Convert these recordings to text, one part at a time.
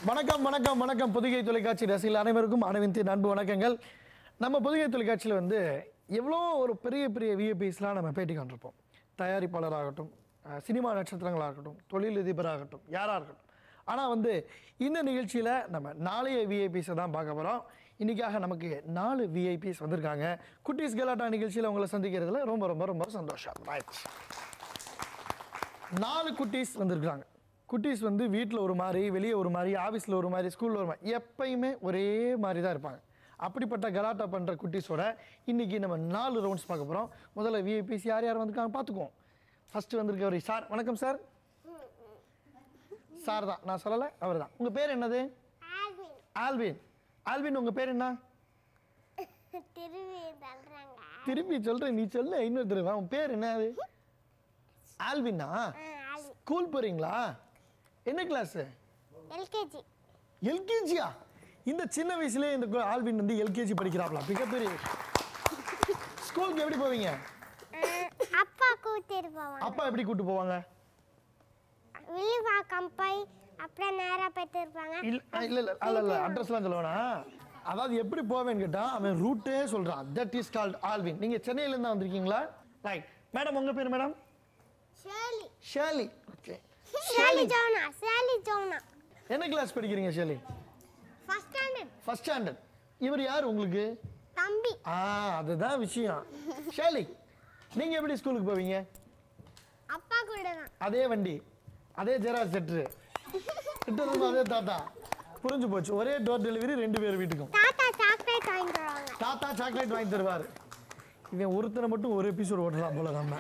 வணக்கம் வணக்கம் வணக்கம் புதுகை தொலைக்காட்சி ரசிகர்கள் அனைவருக்கும் அனைவரின் அன்பு வணக்கங்கள் நம்ம புதுகை தொலைக்காட்சியில் வந்து எவ்வளோ ஒரு பெரிய பெரிய விஐபிஸ்லாம் நம்ம பேட்டி காண்பிருப்போம் தயாரிப்பாளராகட்டும் அஹ், சினிமா நட்சத்திரங்களாகட்டும் தொழிலதிபராகட்டும் யாராக இருக்கட்டும் ஆனால் வந்து இந்த நிகழ்ச்சியில் நம்ம நாளைய விஐபிஸை தான் பார்க்க போகிறோம் இன்றைக்காக நமக்கு நாலு விஐபிஸ் வந்திருக்காங்க குட்டீஸ் கலாட்டா நிகழ்ச்சியில் உங்களை சந்திக்கிறதுல ரொம்ப ரொம்ப ரொம்ப சந்தோஷம் ரைட் நாலு குட்டீஸ் வந்திருக்காங்க குட்டீஸ் வந்து வீட்டில் ஒரு மாதிரி வெளியே ஒரு மாதிரி ஆஃபீஸில் ஒரு மாதிரி ஸ்கூலில் ஒரு மாதிரி எப்பயுமே ஒரே மாதிரி தான் இருப்பாங்க அப்படிப்பட்ட கலாட்டா பண்ணுற குட்டீஸோட இன்றைக்கி நம்ம நாலு ரவுண்ட்ஸ் பார்க்க போகிறோம் முதல்ல விஐபிஸ் யார் யார் வந்திருக்காங்க பார்த்துக்குவோம் ஃபஸ்ட்டு வந்திருக்கவர் சார் வணக்கம் சார் சார் தான் நான் சொல்லலை அவர் தான் உங்கள் பேர் என்னது ஆல்வின் ஆல்வின் ஆல்வின் உங்கள் பேர் என்ன திரும்பி தள்ளுறாங்க திருப்பி சொல்கிறேன் நீ சொல்ல இன்னொரு தடவை உன் பேர் என்ன அது ஆல்வினா ஆல்வின் ஸ்கூல் போகிறீங்களா என்ன கிளாஸு எல்கேஜி எல்கேஜியா இந்த சின்ன வயசுலயே இந்த கு- ஆல்வின் வந்து எல்கேஜி படிக்கிறாப்ல மிகப்பெரிய ஸ்கூலுக்கு எப்படி போவீங்க அப்பா கூட்டிட்டு போவாங்க அப்பா எப்படி கூட்டு போவாங்க வில்லிவாக்கம் போய் அப்புறம் நேராக போயிட்டு இருப்பாங்க இல்ல அஹ் இல்ல இல்ல இல்ல இல்ல அட்ரஸ்லாம் சொல்ல வேணாம் அதாவது எப்படி போவேன்னு கேட்டா அவன் ரூட்டே சொல்றான் தட் இஸ் கால்ட் ஆல்வின் நீங்க சென்னையில இருந்து வந்திருக்கீங்களா ரைட் மேடம் உங்க பேர் மேடம் ஷேலி ஷேலி ஓகே ஷேலி ஜோனா ஷேலி ஜோனா என்ன கிளாஸ் படிக்கிறீங்க Shelly first standard first standard இவர் யார் உங்களுக்கு தம்பி ஆ அதுதான் விஷயம் ஷேலி நீங்க எப்படி ஸ்கூலுக்கு போவீங்க அப்பா கூட தான் அதே வண்டி அதே ஜெராக்ஸ் செட்ரு கிட்டத்தட்ட அதே தாத்தா புரிஞ்சு போச்சு ஒரே டோர் டெலிவரி ரெண்டு பேர் வீட்டுக்கும் தாத்தா சாக்லேட் வாங்கி தருவாங்க தாத்தா சாக்லேட் வாங்கி தருவார் இவன் ஒருத்தனை மட்டும் ஒரு எபிசோட் ஓட்டலாம் போல நம்ம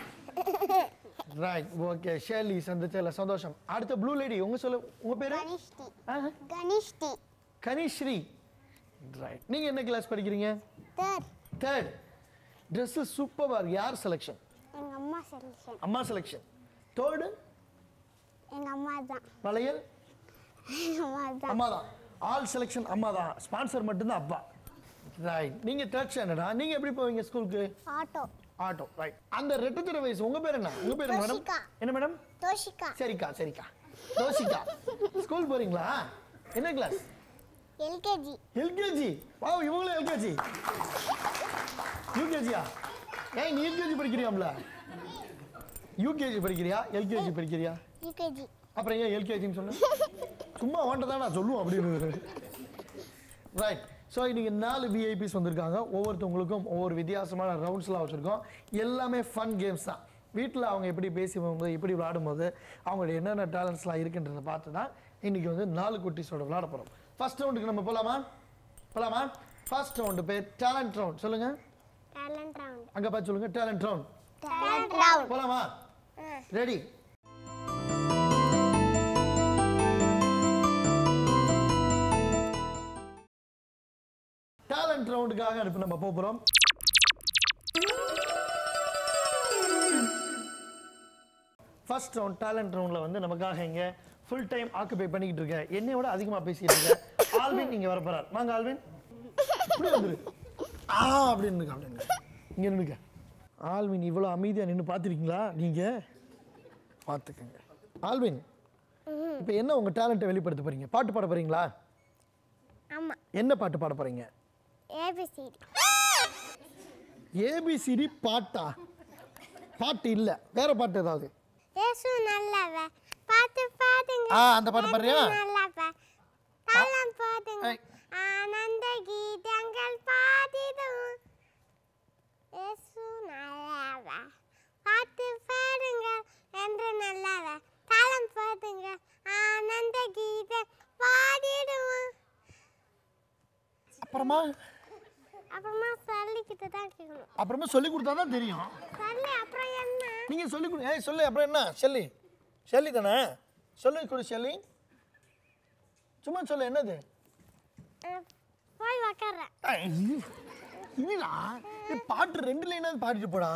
ரைட் ஓகே ஷேலி சந்திச்சல சந்தோஷம் அடுத்த ப்ளூ லேடி உங்க சொல்ல உங்க பேரு கனிஷ்டி ஆஹா. கனிஷ்டி கனிஸ்ரீ ரைட் நீங்க என்ன கிளாஸ் படிக்கிறீங்க தேர்ட் தேர்ட் ட்ரெஸ்ஸு சூப்பராக இருக்கு யார் செலெக்ஷன் எங்க அம்மா செலக்ஷன் அம்மா செலெக்ஷன் தேர்டு எங்க அம்மா தான் வளையல் எங்க அம்மா தான் அம்மா தான் ஆல் செலெக்ஷன் அம்மா தான் ஸ்பான்சர் மட்டும்தான் அப்பா ரைட் நீங்க தேர்ட் ஸ்டாண்டர்டா நீங்க எப்படி போவீங்க ஸ்கூலுக்கு ஆட்டோ ஆட்டோ ரைட் அந்த ரெட்டத்தர வயசு உங்க பேர் என்ன உங்க பேர் என்ன மேடம் தோஷிகா. என்ன மேடம் தோஷிகா சரிக்கா சரிக்கா தோஷிக்கா ஸ்கூல் போறீங்களா என்ன கிளாஸ் எல்கேஜி எல்கேஜி வா இவங்களும் எல்கேஜி யூகேஜியா ஏய் நீ யூகேஜி படிக்கிறியாம்ல யூகேஜி படிக்கிறியா எல்கேஜி படிக்கிறியா யூகேஜி அப்புறம் ஏன் எல்கேஜின்னு சொன்ன சும்மா வாண்ட தான் நான் சொல்லுவோம் அப்படின்னு ரைட் ஸோ இன்னைக்கு நாலு விஐபிஸ் வந்திருக்காங்க ஒவ்வொருத்தவங்களுக்கும் ஒவ்வொரு வித்தியாசமான ரவுண்ட்ஸ்லாம் வச்சுருக்கோம் எல்லாமே ஃபன் கேம்ஸ் தான் வீட்டில் அவங்க எப்படி பேசி போகும்போது எப்படி விளையாடும்போது அவங்களுடைய என்னென்ன டேலண்ட்ஸ்லாம் இருக்குன்றதை பார்த்து தான் இன்னைக்கு வந்து நாலு குட்டீஸோட விளையாட போகிறோம் ஃபர்ஸ்ட் ரவுண்டுக்கு நம்ம போகலாமா போகலாமா ஃபர்ஸ்ட் ரவுண்டு பேர் டேலண்ட் ரவுண்ட் சொல்லுங்கள் டேலண்ட் ரவுண்ட் அங்கே பார்த்து சொல்லுங்கள் டேலண்ட் ரவுண்ட் டேலண்ட் ரவுண்ட் போகலாமா ரெடி டேலண்ட் ரவுண்டுக்காக இப்போ நம்ம போக போகிறோம் ஃபர்ஸ்ட் ரவுண்ட் டேலண்ட் ரவுண்டில் வந்து நமக்காக இங்கே ஃபுல் டைம் ஆக்குபை பண்ணிக்கிட்டு இருக்கேன் என்னை விட அதிகமாக பேசிக்கிட்டு இருக்கேன் ஆல்வின் இங்கே வர போகிறார் வாங்க ஆல்வின் இப்படி வந்துரு ஆ அப்படின்னு இருக்கு, அப்படின்னு இங்கே நின்றுக்க ஆல்வின் இவ்வளோ அமைதியாக நின்று பார்த்துருக்கீங்களா நீங்கள் பார்த்துக்கங்க ஆல்வின் இப்போ என்ன உங்கள் டேலண்ட்டை வெளிப்படுத்த போகிறீங்க பாட்டு பாட போகிறீங்களா ஆமா என்ன பாட்டு பாட போகிறீங்க ஏபிசிடி ஏபிசிடி பாட்டா பாட்டு இல்லை வேற பாட்டு ஏதாவது ஏசு நல்லவ பாத்து பாடுங்க ஆ அந்த பாட்டு பாடுறியா ஏசு நல்லவ தாளம் போடுங்க ஏய். ஆனந்த கீதங்கள் பாடிடும் ஏசு நல்லவ பாத்து பாடுங்க என்று நல்லவ தாளம் போடுங்க ஆனந்த கீதம் பாடிடுவோம் அப்புறமா அப்புறமா சொல்லிக்கிட்டு தான் கேட்கணும் அப்புறமா சொல்லி கொடுத்தா தான் தெரியும் சொல்லி அப்புறம் என்ன நீங்கள் சொல்லி கொடு ஏய் சொல்லு அப்புறம் என்ன ஷெல்லி ஷெல்லி தானே சொல்லி கொடு ஷெல்லி சும்மா சொல்லு என்னது அஹ், போய் உக்காடுறேன் ஏய், இல்லடா ஏய், பாட்டு ரெண்டு லைனாவது பாடிட்டு போடா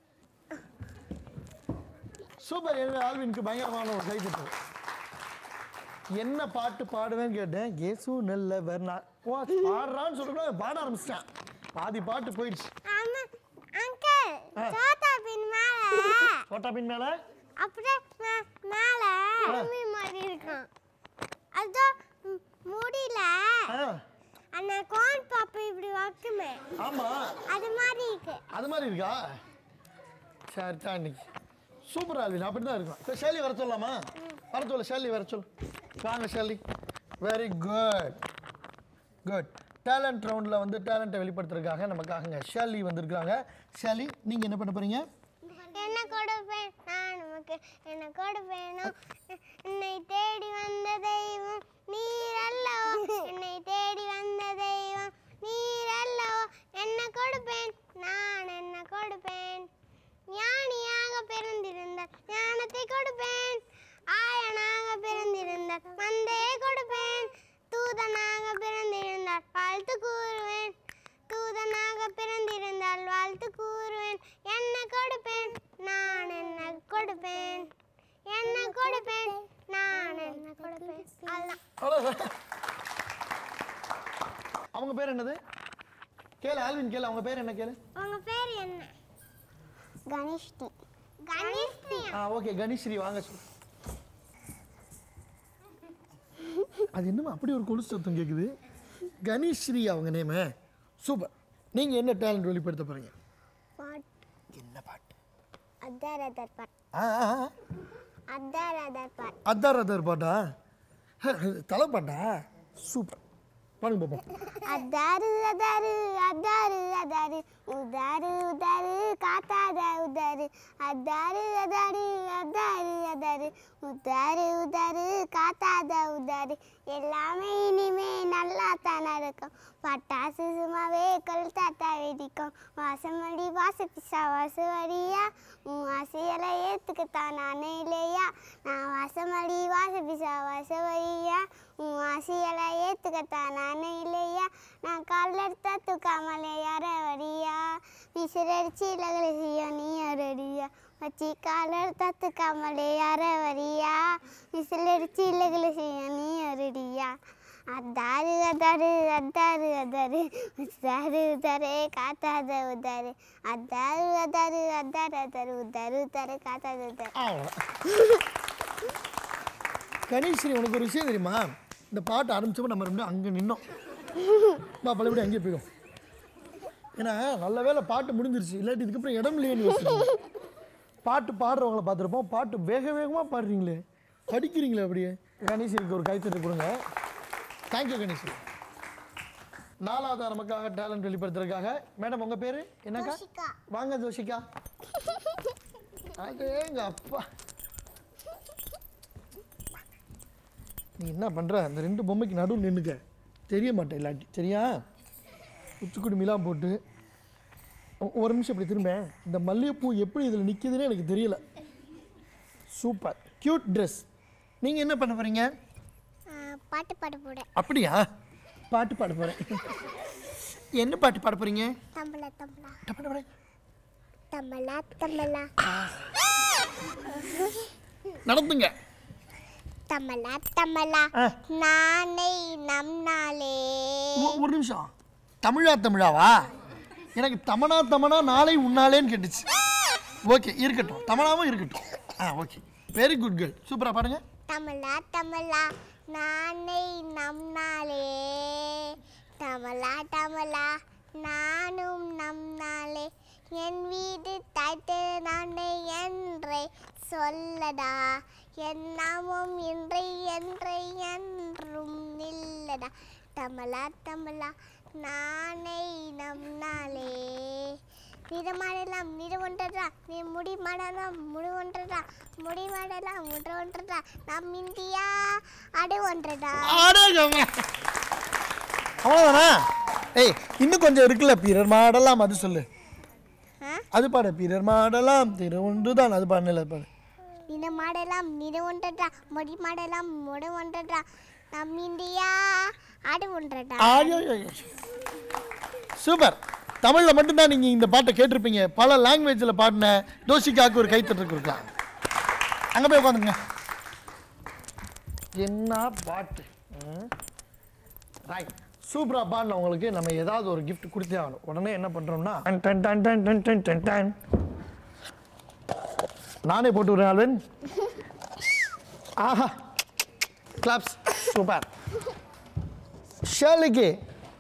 சூப்பர் என்ன ஆல்வினுக்கு பயங்கரமான ஒரு கைத்தட்டு என்ன பாட்டு பாடுவேன்னு கேட்டேன் இயேசு நல்லவர் நான் ஓ பாடுறான்னு சொல்லிட்டு பாட ஆரம்பிச்சிட்டேன் பாதி பாட்டு போயிடுச்சு ஆமா அங்கிள் ஆ. சோட்டா பின் மேல சோட்டா பின் மேல அப்படியே மே- மேல பூமி மாதிரி இருக்கும் அதோ ம், முடியல ஆ அந்த கோன் பாப்பு இப்படி வைக்குமே ஆமாம் அது மாதிரி இருக்கு அது மாதிரி இருக்கா சரி தான் இன்னைக்கு சூப்பர் ஆல்வின் அப்படி தான் இருக்கும் சரி ஷேலி வர சொல்லலாமா வர சொல்ல ஷேலி வர சொல் வாங்க Shelly very good good talent ரவுண்டில் வந்து டேலண்ட்டை வெளிப்படுத்துறதுக்காக நமக்காகங்க ஷேலி வந்திருக்காங்க ஷேலி நீங்கள் என்ன பண்ண போகிறீங்க என்ன கொடுப்பேன் நான் உனக்கு என்ன கொடுப்பேனோ என்னை தேடி வந்த தெய்வம் நீர் அல்லவோ என்னை தேடி வந்த தெய்வம் நீர் அல்லவோ என்ன கொடுப்பேன் நான் என்ன கொடுப்பேன் ஞானியாக பிறந்திருந்தார் ஞானத்தை கொடுப்பேன் ஆயனாக பிறந்திருந்தார் மந்தையை கொடுப்பேன் தூதனாக பிறந்திருந்தார் வாழ்த்து கூறுவேன் தூதனாக பிறந்திருந்தால் வாழ்த்து கூறுவேன் என்ன கொடுப்பேன் நான் என்ன கொடுப்பேன் என்ன கொடுப்பேன் நான் என்ன கொடுப்பேன் அதான் அவ்வளோதான் அவங்க பேர் என்னது கேளு ஆல்வின் கேளு அவங்க பேர் என்ன கேளு உங்க பேர் என்ன கணேஷ்டி கணேஷ்டி ஆ ஓகே கணேஸ்ரீ வாங்க சொல்லு அது என்னமா அப்படி ஒரு கொலுசு சத்தம் கேட்குது கணேஸ்ரீ அவங்க நேமு சூப்பர் நீங்கள் என்ன டேலண்ட் வெளிப்படுத்த போகிறீங்க பாட் என்ன பாட்டு அதார் அதர் பாட் ஆ ஆ, ஆ. அதார் அதர் பாட் அதார் அதார் பாட்டா ஹ, தலை பாட்டா சூப்பர் பாருங்க பார்ப்போம் அதாரு அதாரு அதாரு அதாரு உதாரு உதாரு காத்தாத உதாரு அதாரு அதாரு அதாரு அதாரு உதாரு உதாரு காத்தாத உதாரு எல்லாமே இனிமே நல்லா தானே இருக்கும் பட்டாசு சும்மாவே கொளுத்தாத்தா வெடிக்கும் வாசமடி வாச பிசா வாசவடியா உன் ஆசையலை ஏற்றுக்கத்தான் நானே இல்லையா நான் வாசமடி வாச பிசா வாசவடியா உன் ஆசையலை ஏற்றுக்கத்தான் நானே இல்லையா நான் காலில் எடுத்தா தூக்காமலே யார வரியா விசிறடிச்சு இலகலை செய்ய நீ யாரடியா வச்சு காலில் எடுத்தா தூக்காமலே யார வரியா விசிலடிச்சு இலகலை செய்ய நீ யாரடியா அதாரு அதாரு அதாரு அதாரு உதாரு உதாரு காத்தாத உதாரு அதாரு அதாரு அதாரு அதாரு உதாரு உதாரு காத்தாத உதாரு அவ்வளோதான் கணேஸ்வரி உனக்கு ஒரு விஷயம் தெரியுமா இந்த பாட்டு ஆரம்பிச்சப்போ நம்ம ரெண்டும் அங்கே நின்னோம் பா பழையபடி அங்கேயே போயிடும் ஏன்னா நல்ல வேளை பாட்டு முடிஞ்சிருச்சு இல்லாட்டி இதுக்கப்புறம் இடம் இல்லையேன்னு யோசிச்சு பாட்டு பாடுறவங்கள பார்த்துருப்போம் பாட்டு வேக வேகமாக பாடுறீங்களே படிக்கிறீங்களே அப்படியே கணேஸ்வரிக்கு ஒரு கைத்தட்டு கொடுங்க தேங்க்யூ கணேஸ்வரி நாலாவது நமக்காக டேலண்ட் வெளிப்படுத்துறதுக்காக மேடம் உங்கள் பேர் என்னக்கா ஜோஷிகா. வாங்க ஜோஷிகா அடேங்க அப்பா நீ என்ன பண்ணுற அந்த ரெண்டு பொம்மைக்கு நடுவு நின்றுக்க தெரிய மாட்டேன் இல்லாட்டி சரியா உச்சிக்குடி மிலாம் போட்டு ஒ- ஒரு நிமிஷம் இப்படி திரும்ப இந்த மல்லிகைப்பூ எப்படி இதில் நிற்கிதுன்னு எனக்கு தெரியல சூப்பர் க்யூட் ட்ரெஸ் நீங்கள் என்ன பண்ண போகிறீங்க பாட்டு பாட போட அப்படியா பாட்டு பாட போகிறேன் என்ன பாட்டு பாட போகிறீங்க தம்பலா தம்பலா பாட போகிறேன் தம்பலா தம்பலா நடந்துங்க தம்பலா தம்பலா ஆ. நானே நம் நாளே ஒ- ஒரு நிமிஷம் தமிழா தமிழாவா எனக்கு தமனா தமனா நாளை உன்னாலேன்னு கேட்டுச்சு ஓகே இருக்கட்டும் தமனாவும் இருக்கட்டும் ஆ ஓகே வெரி குட் கேர்ள் சூப்பராக பாடுங்க தமிழா தமிழா நானே நம் நாளே தமிழா தமிழா நானும் நம் நாளே என் வீடு தாய்த்து நானே என்றே சொல்லடா என் நாமம் இன்றை என்றை என்றும் நில்லடா தமிழா தமிழா நானே நம் நாளே நிறமாடலாம் நிறவொன்றதா நீ முடி மாடலாம் முடி ஒன்றதா முடி மாடலாம் முடி ஒன்றதா நம் இந்தியா அடு ஒன்றதா அடேங்கம்மா. அவ்வளோதானா ஏய் இன்னும் கொஞ்சம் இருக்குல்ல பிறர் மாடலாம் அது சொல்லு ஆ? அது பாடு பிறர் மாடலாம் திரு ஒன்று தான் அது பாடல பாடு நிற மாடலாம் நிற ஒன்றதா முடி மாடலாம் முடி ஒன்றதா நம் இந்தியா அடு ஒன்றதா ஆயோ சூப்பர் தமிழில் மட்டும்தான் நீங்கள் இந்த பாட்டை கேட்டிருப்பீங்க பல லாங்குவேஜில் பாடின தோஷிக்காக்கு ஒரு கைத்தட்டு கொடுக்கலாம் அங்கே போய் உட்காந்துங்க என்ன பாட்டு ரைட் சூப்பராக பாடினவங்களுக்கு நம்ம ஏதாவது ஒரு gift கொடுத்தே ஆகணும் உடனே என்ன பண்ணுறோம்னா டன் டன் டன் டன் டன் டன் டன் டன். நானே போட்டு விடுறேன் ஆல்வன் ஆஹா கிளாப்ஸ் சூப்பர் ஷேர்லிக்கு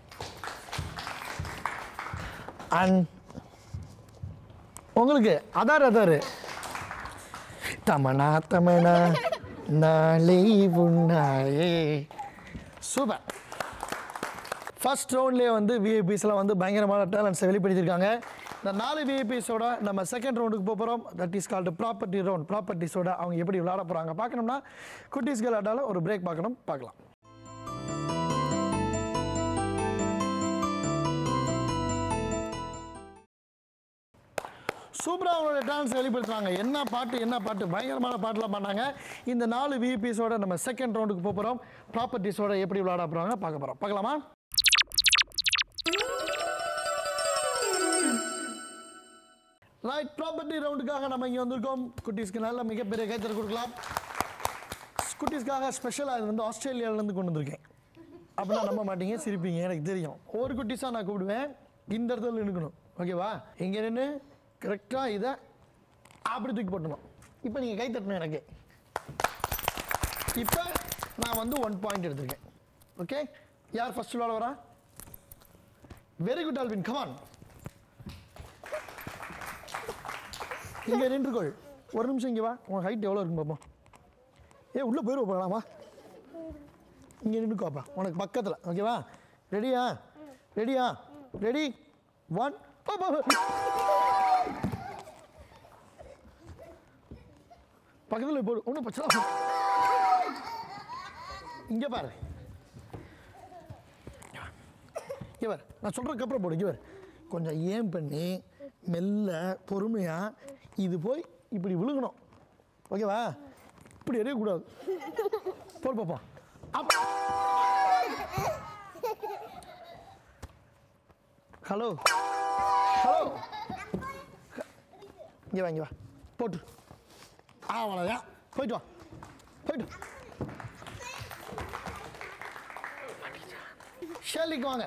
அண்ட் உங்களுக்கு அதார் அதார் தமனா தமனா நாளை உன்னாயே சூப்பர் ஃபர்ஸ்ட் ரவுண்ட்லேயே வந்து விஐபிஸ்லாம் வந்து பயங்கரமான டேலண்ட்ஸை வெளிப்படுத்தியிருக்காங்க இந்த நாலு விஐபிஸோட நம்ம செகண்ட் ரவுண்டுக்கு போக போகிறோம் that is called property round ப்ராப்பர்ட்டிஸோட அவங்க எப்படி விளையாட போகிறாங்க பார்க்கணும்னா குட்டீஸ் விளையாட்டாலும் ஒரு பிரேக் பார்க்கணும் பார்க்கலாம் சூப்பராக அவங்களோட டான்ஸ் வெளிப்படுத்துறாங்க என்ன பாட்டு என்ன பாட்டு பயங்கரமான பாட்டுலாம் பண்ணாங்க இந்த நாலு விபிஸோட நம்ம செகண்ட் ரவுண்டுக்கு போக போகிறோம் ப்ராப்பர்ட்டிஸோட எப்படி விளையாட போகிறாங்க பார்க்க போகிறோம் பார்க்கலாமா ரைட் ப்ராப்பர்ட்டி ரவுண்டுக்காக நம்ம இங்கே வந்திருக்கோம் குட்டீஸ்க்கு நல்ல மிகப்பெரிய கைத்தறி கொடுக்கலாம் குட்டீஸ்க்காக ஸ்பெஷலாக இது வந்து ஆஸ்திரேலியாவிலேருந்து கொண்டு வந்திருக்கேன் அப்படின்னா நம்ப மாட்டீங்க சிரிப்பீங்க எனக்கு தெரியும் ஒரு குட்டீஸாக நான் கூப்பிடுவேன் இந்த இடத்துல நிற்கணும் ஓகேவா இங்கே நின்று கரெக்டாக இதை அப்படி தூக்கி போட்டணும் இப்போ நீங்கள் கை தட்டணும் எனக்கு இப்போ நான் வந்து ஒன் பாயிண்ட் எடுத்திருக்கேன் ஓகே யார் ஃபர்ஸ்ட் விளாட வரா வெரி குட் ஆல்வின் கமான் இங்கே நின்றுக்கொள் ஒரு நிமிஷம் இங்கே வா உன் ஹைட் எவ்வளோ இருக்கும் பார்ப்போம் ஏ உள்ளே போயிடுவோம் போகலாம் வா இங்கே நின்றுக்கோப்பா உனக்கு பக்கத்தில் ஓகேவா ரெடியா ரெடியா ரெடி ஒன் பக்கத்தில் போடு ஒன்றும் பிரச்சனை இல்ல. இங்கே பாரு இங்கே பாரு நான் சொல்கிறதுக்கு அப்புறம் போடு இங்கே பாரு கொஞ்சம் ஏம் பண்ணி மெல்ல பொறுமையாக இது போய் இப்படி விழுங்கணும் ஓகேவா இப்படி எறியக்கூடாது போடு பார்ப்போம் அப் ஹலோ ஹலோ இங்கே வா இங்கே வா போட்டு ஆ அவ்வளோதான் போயிட்டு வா போயிட்டு வா. ஷேர்லிக்கு வாங்க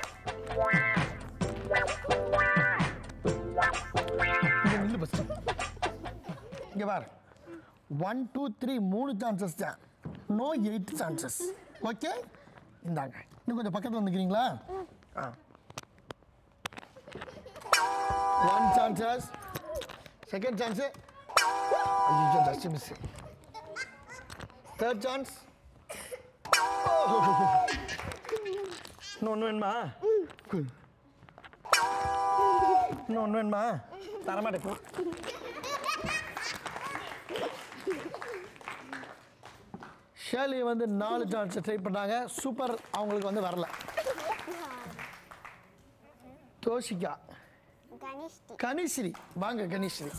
இங்க நில்லு ஃபஸ்ட்டு இங்கே பாரு ஒன் டூ த்ரீ மூணு சான்சஸ் தான் நோ எயிட் சான்சஸ் ஓகே இந்தாங்க இன்னும் கொஞ்சம் பக்கத்தில் வந்துக்கிறீங்களா ஆ ஒன் சான்சஸ் செகண்ட் சான்ஸு ஐயோ ஜஸ்ட் மிஸ் தேர்ட் சான்ஸ் இன்னும் ஒன்று வேணுமா இன்னும் ஒன்று வேணுமா தரமாட்டேன் போ ஷேர்லி வந்து நாலு சான்ஸ் ட்ரை பண்ணாங்க சூப்பர் அவங்களுக்கு வந்து வரல தோஷிகா கனிஷ்டி கனிஸ்ரீ வாங்க கனிஸ்ரீ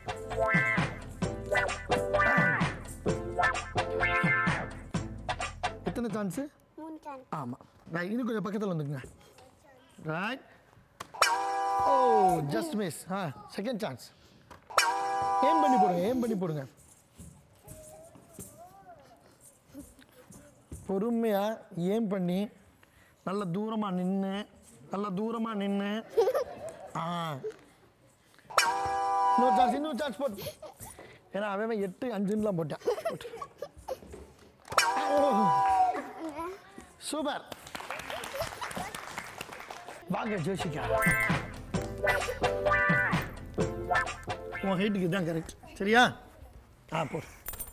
எத்தனை சான்ஸு மூணு சான் ஆமாம் ரைட் இன்னும் கொஞ்சம் பக்கத்தில் வந்துக்குங்க ரைட் ஓ ஜஸ்ட் மிஸ் ஆ செகண்ட் சான்ஸ் ஏம் பண்ணி போடுங்க ஏம் பண்ணி போடுங்க பொறுமையாக ஏம் பண்ணி நல்ல தூரமாக நின்று நல்ல தூரமாக நின்று ஆ இன்னொரு சான்ஸ் இன்னொரு சான்ஸ் போட்டு ஏன்னா அவன் அவன் எட்டு அஞ்சுன்னுலாம் போட்டான் போட்டு. சூப்பர் வாங்க ஜோஷிகா உன் ஹைட்டுக்கு தான் கரெக்ட் சரியா ஆ போ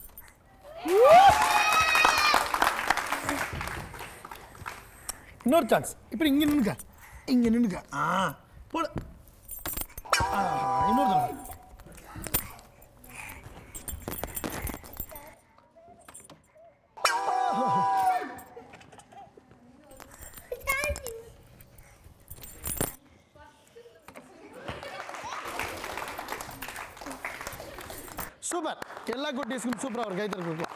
இன்னொரு சான்ஸ் இப்படி இங்கே நின்னுக்க இங்கே நின்னுக்க ஆ போடு ஆ இன்னொரு தடவை சூப்பர் எல்லா குட்டீஸ்க்கும் சூப்பராக ஒரு கைத்தறி கொடுக்கலாம்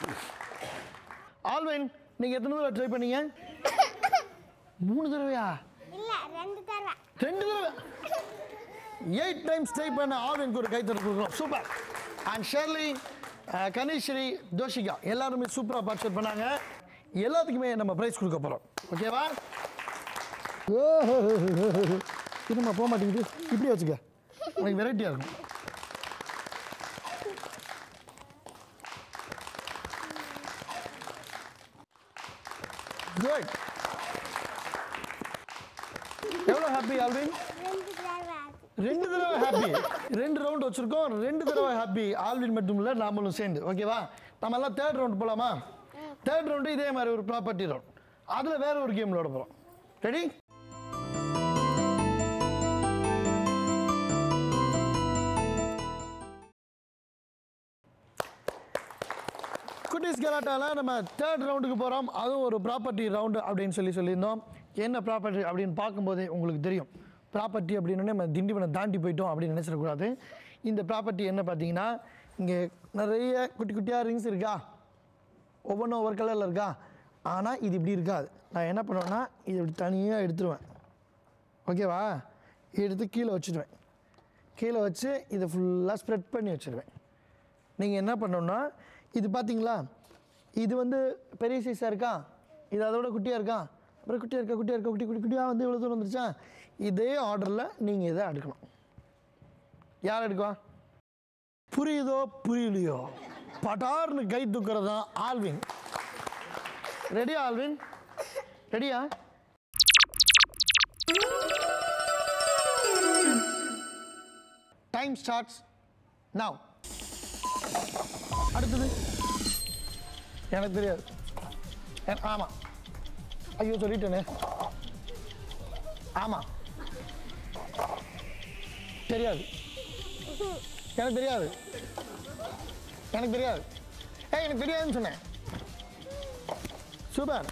ஆல்வைன் நீங்கள் எத்தனை தடவை ட்ரை பண்ணீங்க மூணு தடவையா இல்ல ரெண்டு தடவை ரெண்டு தடவை எயிட் டைம்ஸ் ட்ரை பண்ண ஆல்வைனுக்கு ஒரு கைத்தறி கொடுக்கலாம் super and Shirley ah, Kanishri Doshika எல்லாருமே சூப்பராக பார்ட்டிசிபேட் பண்ணாங்க எல்லாத்துக்குமே நம்ம ப்ரைஸ் கொடுக்க போகிறோம் ஓகேவா திரும்ப போக மாட்டேங்குது இப்படி வச்சுக்க உனக்கு வெரைட்டியாக இருக்கும் குட் எவ்வளோ ஹாப்பி ஆல்வின் ரெண்டு தடவை ரெண்டு ஆச்சு. தடவை ஹாப்பி ரெண்டு ரவுண்ட் வச்சிருக்கோம் ரெண்டு தடவை ஹாப்பி ஆல்வின் மட்டும் இல்லை நாமளும் சேர்ந்து ஓகேவா நம்ம எல்லாம் தேர்ட் ரவுண்ட் போலாமா தேர்ட் ரவுண்டு இதே மாதிரி ஒரு ப்ராப்பர்ட்டி ரவுண்ட் அதில் வேற ஒரு கேம் விளையாட போகிறோம் ரெடி குட்டீஸ் கலாட்டாவில் நம்ம தேர்ட் ரவுண்டுக்கு போகிறோம் அதுவும் ஒரு ப்ராப்பர்ட்டி ரவுண்டு அப்படின்னு சொல்லி சொல்லியிருந்தோம் என்ன ப்ராப்பர்ட்டி அப்படின்னு பார்க்கும்போதே உங்களுக்கு தெரியும் ப்ராப்பர்ட்டி அப்படின்னு நம்ம திண்டிவனம் தாண்டி போயிட்டோம் அப்படின்னு நினச்சிடக்கூடாது இந்த ப்ராப்பர்ட்டி என்ன பார்த்தீங்கன்னா இங்கே நிறைய குட்டி குட்டியாக ரிங்ஸ் இருக்கா ஒவ்வொன்றும் ஒவ்வொரு கலரில் இருக்கா ஆனால் இது இப்படி இருக்காது நான் என்ன பண்ணுவேன்னா இது இப்படி தனியாக எடுத்துருவேன் ஓகேவா எடுத்து கீழே வச்சுடுவேன் கீழே வச்சு இதை ஃபுல்லாக ஸ்ப்ரெட் பண்ணி வச்சுருவேன் நீங்கள் என்ன பண்ணணும்னா இது பார்த்தீங்களா இது வந்து பெரிய சைஸாக இருக்கா இது அதோட குட்டியாக இருக்கா அப்புறம் குட்டியாக இருக்கா குட்டியாக இருக்கா குட்டி குட்டி குட்டியாக வந்து இவ்வளோ தூரம் வந்துருச்சா இதே ஆர்டரில் நீங்கள் இதை எடுக்கணும் யார் எடுக்குவா புரியுதோ புரியலையோ பட்டார்னு கை தூக்குறது தான் ஆல்வின் ரெடியா ஆல்வின் ரெடியா டைம் ஸ்டார்ட்ஸ் நவ் அடுத்தது எனக்கு தெரியாது எ- ஆமா ஐயோ சொல்லிட்டேனே ஆமா தெரியாது எனக்கு தெரியாது எனக்கு தெரியாது ஏய் எனக்கு தெரியாதுன்னு சொன்னேன் சூப்பர்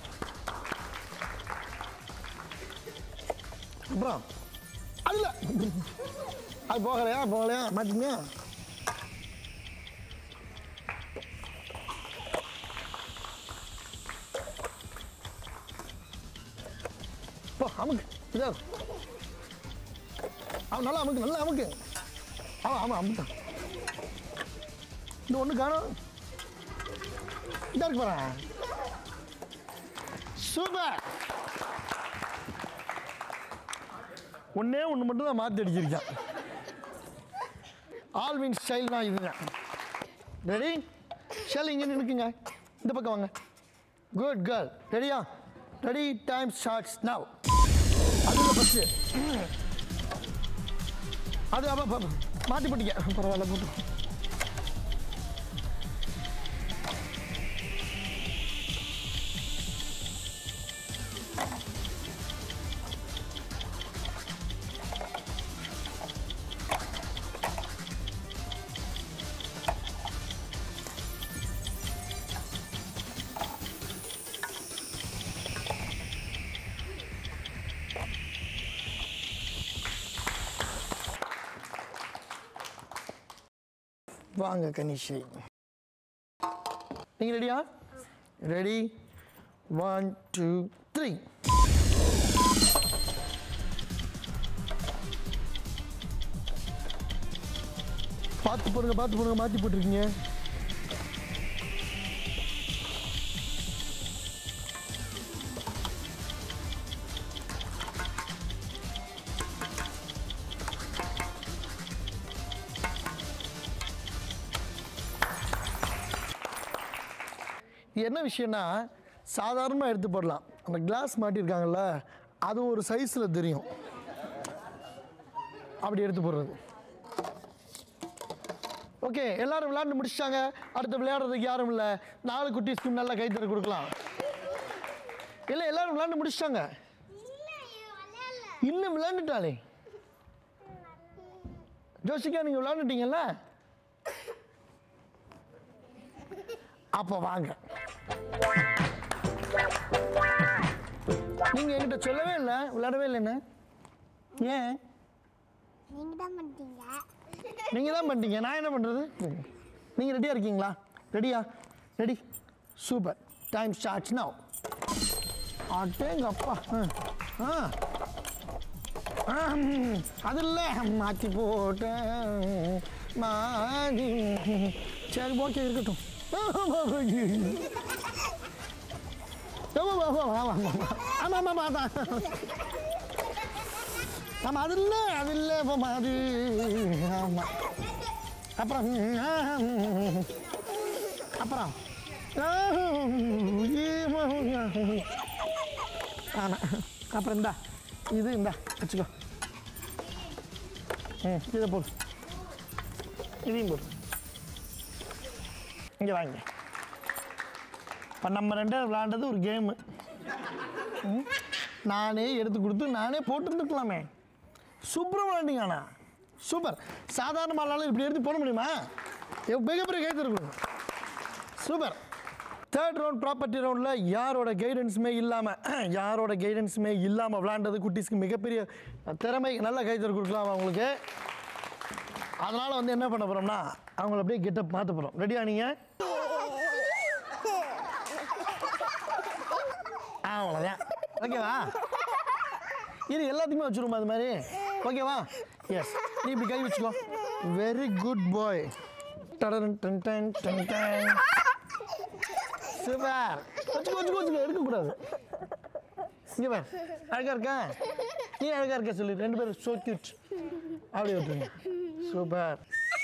அப்புறம் அதுல அது போகலையா போகலையா மாட்டீங்க போ அமுக்கு இதோ அவன் நல்லா அமுக்கு நல்லா அமுக்கு ஆமாம் ஆமாம் அமுத்தான் இந்த ஒன்று காணும் இதா இருக்கு பாரு சூப்பர் ஒண்ணே ஒன்று மட்டும் தான் மாற்றி அடிச்சிருக்கான் ஆல்வின் ஸ்டைல் தான் இதுதான் ரெடி ஷெல் இங்கே நிற்குங்க இந்த பக்கம் வாங்க குட் கேர்ள் ரெடியா ரெடி டைம் ஸ்டார்ட்ஸ் நவ் அதில் ஃபஸ்ட்டு அது அப்போ அப்போ, மாற்றி போட்டீங்க பரவாயில்ல போட்டு வாங்க கனிஷி நீங்கள் ரெடியா ரெடி ஒன் டூ த்ரீ பார்த்து போடுங்க பார்த்து போடுங்க மாற்றி போட்டிருக்கீங்க இது என்ன விஷயம்னா சாதாரணமாக எடுத்து போடலாம் அந்த கிளாஸ் மாட்டியிருக்காங்கல்ல அது ஒரு சைஸில் தெரியும் அப்படி எடுத்து போடுறது ஓகே எல்லாரும் விளையாண்டு முடிச்சிட்டாங்க அடுத்து விளையாடுறதுக்கு யாரும் இல்லை நாலு குட்டீஸ்க்கு நல்லா கைத்தறி கொடுக்கலாம் இல்லை எல்லாரும் விளையாண்டு முடிச்சிட்டாங்க இன்னும் விளையாண்டுட்டாளே ஜோசிகா நீங்கள் விளையாண்டுட்டீங்கல்ல அப்போ வாங்க நீங்க என்கிட்ட சொல்லவே இல்லை விளையாடவே இல்லைன்னு ஏன் நீங்க தான் பண்ணிட்டீங்க நீங்க தான் பண்ணிட்டீங்க நான் என்ன பண்றது நீங்க ரெடியா இருக்கீங்களா ரெடியா ready super time starts now அட்டேங்க அப்பா ஆ. ஆ ஆ, ம், அது இல்லை மாற்றி போட்டேன் மாறி சரி ஓகே இருக்கட்டும் ஆமாம் ஆமாம் அதான் ஆமாம் அது இல்லை அது இல்லை இப்போ அது ஆமாம் அப்புறம் அப்புறம் ஆமாம் அப்புறம் இந்தா இது இந்தா வச்சுக்கோ ம் இதை போடு இதையும் போடு இங்கே வாங்க இப்போ நம்ம ரெண்டு பேரும் விளாண்டது ஒரு கேமு நானே எடுத்து கொடுத்து நானே போட்டுருந்துக்கலாமே சூப்பராக விளாண்டிங்கண்ணா சூப்பர் சாதாரண மாலாலும் இப்படி எடுத்து போட முடியுமா எவ் மிகப்பெரிய கை இருக்கணும் சூப்பர் தேர்ட் ரவுண்ட் ப்ராப்பர்ட்டி ரவுண்டில் யாரோட கைடன்ஸுமே இல்லாமல் யாரோட கைடன்ஸுமே இல்லாமல் விளாண்டது குட்டீஸ்க்கு மிகப்பெரிய திறமை நல்ல கைத்தறி கொடுக்கலாம் அவங்களுக்கு அதனால் வந்து என்ன பண்ண போகிறோம்னா அவங்கள அப்படியே கெட்டப் மாற்ற போகிறோம் ரெடியா நீங்கள் அவ்வளோதான் ஓகேவா இது எல்லாத்தையுமே வச்சுருமா அது மாதிரி ஓகேவா எஸ் நீ இப்படி கை வச்சுக்கோ வெரி குட் பாய் டடன் டன் டன் டன் டன் சூப்பர் வச்சுக்கோ வச்சுக்கோ வச்சுக்கோ எடுக்கக்கூடாது இங்கே பார் அழகா இருக்கா நீ அழகா இருக்க சொல்லி ரெண்டு பேரும் சோ கியூட் அப்படியே விட்டுருங்க சூப்பர்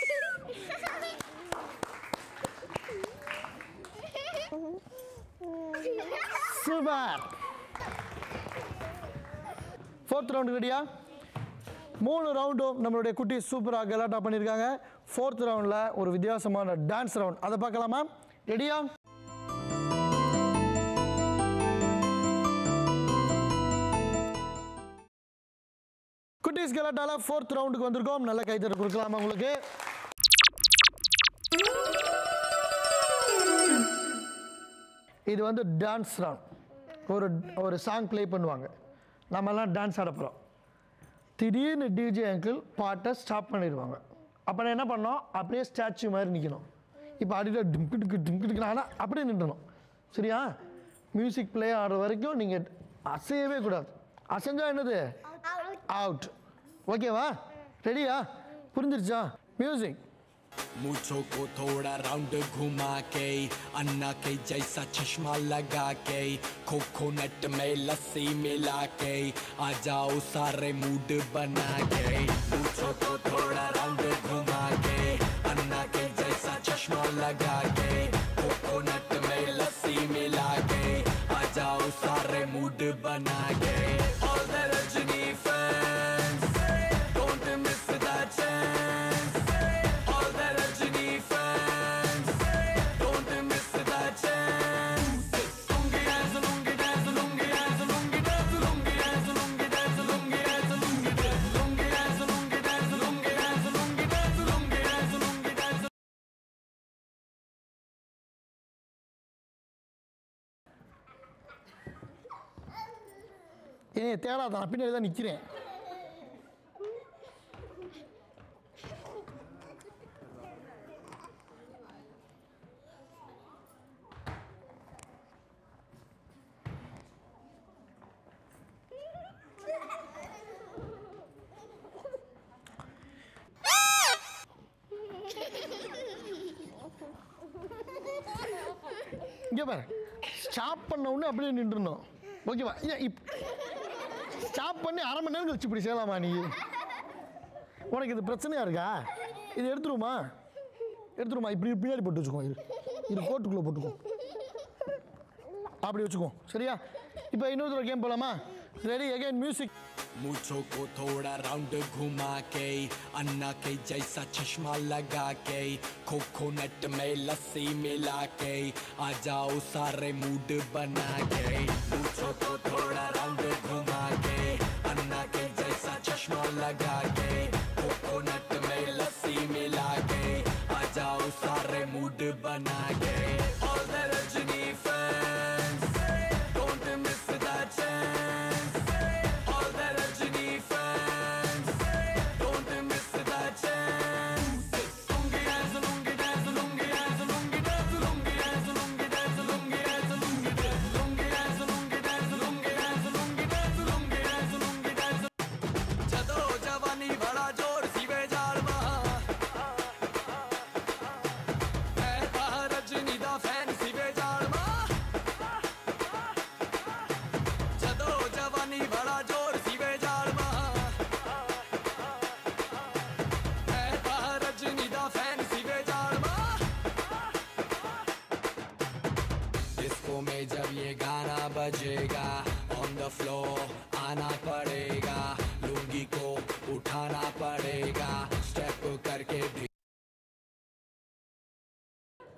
சூப்பர் ஃபோர்த் ரவுண்டு ரெடியா மூணு ரவுண்டும் நம்மளுடைய குட்டி சூப்பராக கலாட்டா பண்ணியிருக்காங்க ஃபோர்த் ரவுண்டில் ஒரு வித்தியாசமான டான்ஸ் ரவுண்ட் அதை பார்க்கலாமா ரெடியா குட்டீஸ் கலாட்டால ஃபோர்த் ரவுண்டுக்கு வந்திருக்கோம் நல்ல கைத்தறி கொடுக்கலாமா உங்களுக்கு இது வந்து டான்ஸ் ரவுண்ட் ஒரு ஒரு சாங் ப்ளே பண்ணுவாங்க நம்மலாம் டான்ஸ் ஆட போகிறோம் திடீர்னு டிஜே அங்கிள் பாட்டை ஸ்டாப் பண்ணிடுவாங்க அப்போ நான் என்ன பண்ணோம் அப்படியே ஸ்டாச்சு மாதிரி நிற்கணும் இப்போ அடியில் டிம்கு டிக்கு டிம்கு டிக்குனா அப்படியே நின்றணும் சரியா மியூசிக் ப்ளே ஆடுற வரைக்கும் நீங்கள் அசையவே கூடாது அசைஞ்சா என்னது அவுட் ஓகேவா ரெடியா புரிஞ்சிருச்சா மியூசிக் मुझो को थोड़ा राउंड घुमा के अन्ना के जैसा चश्मा लगा के कोकोनट में लस्सी मिला के आ जाओ सारे मूड बना के मुझो को थोड़ा राउंड घुमा के अन्ना के जैसा चश्मा लगा के कोकोनट में लस्सी मिला के आ जाओ सारे मूड बना के All the Rajini fans don't miss that chance all the Rajini fans. Don't miss that chance. Lungi dance, lungi dance, lungi dance, lungi dance, lungi dance, lungi dance, lungi dance, lungi dance, lungi dance, lungi dance, lungi dance, lungi dance, lungi dance, lungi dance. என்னைய தேடாத நான் பின்னாடி தான் நிற்கிறேன் இங்கே பாரு stop பண்ண உடனே அப்படியே நின்றுணும் ஓகேவா ஏன் இப் ஸ்டாப் பண்ணி அரை மணி நேரம் கழிச்சு இப்படி செய்யலாமா நீ உனக்கு இது பிரச்சனையா இருக்கா இது எடுத்துருமா எடுத்துருமா இப்படி பின்னாடி போட்டு வச்சுக்கோ இது இது கோட்டுக்குள்ளே போட்டுக்கோ அப்படி வச்சுக்கோ சரியா இப்போ இன்னொரு கேம் போகலாமா ரெடி அகைன் மியூசிக் मुझो को थोड़ा राउंड घुमा के अन्ना के जैसा चश्मा लगा के कोकोनट में लस्सी मिला के आ जाओ सारे मूड बना के मुझो को थोड़ा राउंड घुमा के अन्ना के जैसा चश्मा लगा के कोकोनट में लस्सी मिला के आ जाओ सारे मूड बना के All the Rajini fans don't miss that chance all the Rajini fans. Don't miss that chance. Lungi dance, lungi dance, lungi dance, lungi dance, lungi dance, lungi dance, lungi dance, lungi dance, lungi dance, lungi dance, lungi dance, lungi dance, lungi dance, lungi dance. ਜਦੋਂ ਜਵਾਨੀ ਬੜਾ ਜ਼ੋਰ ਸੀ ਵੇ ਜਾਲਮਾ ਮੈਂ ਤਾਂ ਰਜਨੀ ਦਾ fan ਸੀ ਵੇ ਜਾਲਮਾ ਜਦੋਂ ਜਵਾਨੀ ਬੜਾ ਜ਼ੋਰ ਸੀ ਵੇ ਜਾਲਮਾ ਮੈਂ ਤਾਂ ਰਜਨੀ ਦਾ ਫੈਨ ਸੀ ਵੇ ਜਾਲਮਾ डिस्को में जब ये गाना बजेगा ऑन द फ्लोर आना पड़ेगा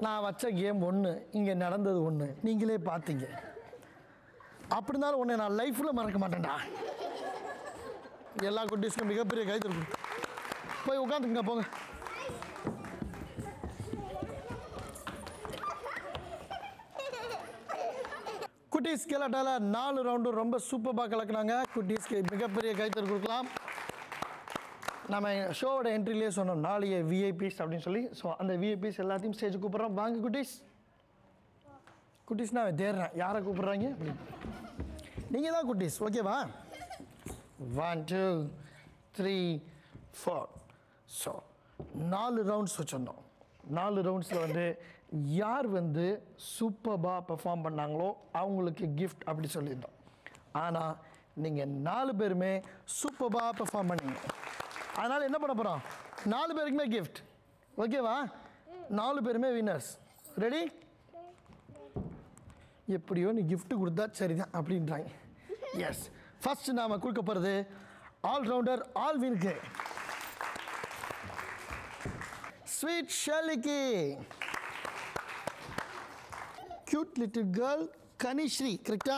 நான் வச்ச கேம் ஒன்று இங்கே நடந்தது ஒன்று நீங்களே பார்த்தீங்க அப்படி இருந்தாலும் உன்னை நான் லைஃப்பில் மறக்க மாட்டேன்டா எல்லா குட்டீஸ்க்கும் மிகப்பெரிய கைது இருக்கும் போய் உட்காந்துக்குங்க போங்க குட்டீஸ் கேலாட்டால நாலு ரவுண்டு ரொம்ப சூப்பராக கலக்குனாங்க குட்டீஸ்க்கு மிகப்பெரிய கைத்தறி கொடுக்கலாம் நம்ம ஷோவோட என்ட்ரிலேயே சொன்னோம் நாளைய விஐபிஸ் அப்படின்னு சொல்லி ஸோ அந்த விஐபிஸ் எல்லாத்தையும் ஸ்டேஜ் கூப்பிட்றோம் வாங்க குட்டீஸ் குட்டீஸ் நான் தேடுறேன் யாரை கூப்பிட்றாங்க அப்படின்னு நீங்கள் தான் குட்டீஸ் ஓகேவா one two three four so நாலு ரவுண்ட்ஸ் வச்சுருந்தோம் நாலு ரவுண்ட்ஸில் வந்து யார் வந்து சூப்பர்பாக பெர்ஃபார்ம் பண்ணாங்களோ அவங்களுக்கு கிஃப்ட் அப்படி சொல்லியிருந்தோம் ஆனால் நீங்கள் நாலு பேருமே சூப்பர்பாக பெர்ஃபார்ம் பண்ணீங்க அதனால் என்ன பண்ண போகிறோம் நாலு பேருக்குமே கிஃப்ட் ஓகேவா நாலு பேருமே வின்னர்ஸ் ரெடி எப்படியோ நீ gift கொடுத்தா சரிதான் அப்படின்றாங்க எஸ் ஃபர்ஸ்ட் நாம கொடுக்க போகிறது ஆல்ரவுண்டர் ஆல்வினுக்கு ஸ்வீட் ஷர்லிக்கு கியூட் லிட்டில் கேர்ள் கனிஸ்ரீ கரெக்டா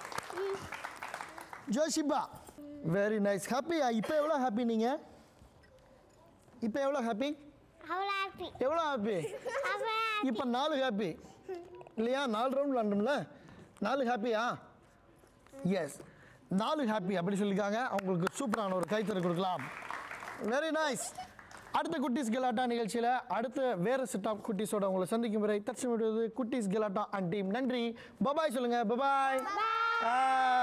ஜோஷிபா வெரி நைஸ் ஹாப்பியா இப்போ எவ்வளோ ஹாப்பி நீங்கள் இப்போ எவ்வளோ ஹாப்பி அவ்வளோ ஹாப்பி எவ்வளோ ஹாப்பி அவ்வளோ இப்போ நாலு ஹாப்பி இல்லையா நாலு ரவுண்ட் விளாண்டோம்ல நாலு ஹாப்பியா எஸ் நாலு ஹாப்பி அப்படி சொல்லியிருக்காங்க அவங்களுக்கு சூப்பரான ஒரு கைத்தறி கொடுக்கலாம் வெரி நைஸ் அடுத்த குட்டீஸ் கெலாட்டா நிகழ்ச்சியில் அடுத்த வேறு செட் ஆஃப் குட்டீஸோட உங்களை சந்திக்கும் வரை தட்சி விடுவது குட்டீஸ் கெலாட்டா அண்ட் டீம் நன்றி பபாய் சொல்லுங்கள் பபாய்